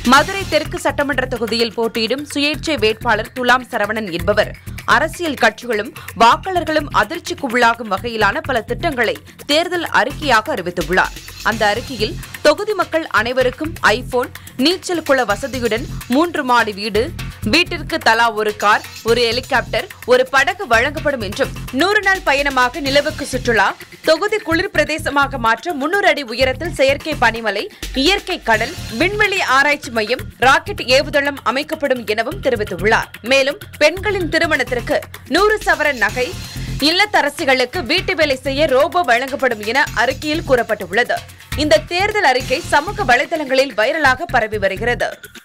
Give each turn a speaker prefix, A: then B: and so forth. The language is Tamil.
A: மதுரை தெற்கு சட்டமன்ற தொகுதியில் போட்டியிடும் சுயேட்சை வேட்பாளர் துலாம் சரவணன் என்பவர் அரசியல் கட்சிகளும் வாக்காளர்களும் அதிர்ச்சிக்கு உள்ளாகும் வகையிலான பல திட்டங்களை தேர்தல் அறிக்கையாக அறிவித்துள்ளார் அந்த அறிக்கையில் தொகுதி மக்கள் அனைவருக்கும் ஐபோன் நீச்சல் குள வசதியுடன் மூன்று மாடி வீடு வீட்டிற்கு தலா ஒரு கார் ஒரு ஹெலிகாப்டர் ஒரு படகு வழங்கப்படும் என்றும் நூறு நாள் பயணமாக நிலவுக்கு சுற்றுலா தொகுதி குளிர் பிரதேசமாக மாற்ற முன்னூறு அடி உயரத்தில் செயற்கை பனிமலை இயற்கை கடல் விண்வெளி ஆராய்ச்சி மையம் ராக்கெட் ஏவுதளம் அமைக்கப்படும் எனவும் தெரிவித்துள்ளார் மேலும் பெண்களின் திருமணத்திற்கு நூறு சவரன் நகை இல்லத்தரசிகளுக்கு வீட்டு வேலை செய்ய ரோபோ வழங்கப்படும் என அறிக்கையில் கூறப்பட்டுள்ளது இந்த தேர்தல் அறிக்கை சமூக வலைதளங்களில் வைரலாக பரவி வருகிறது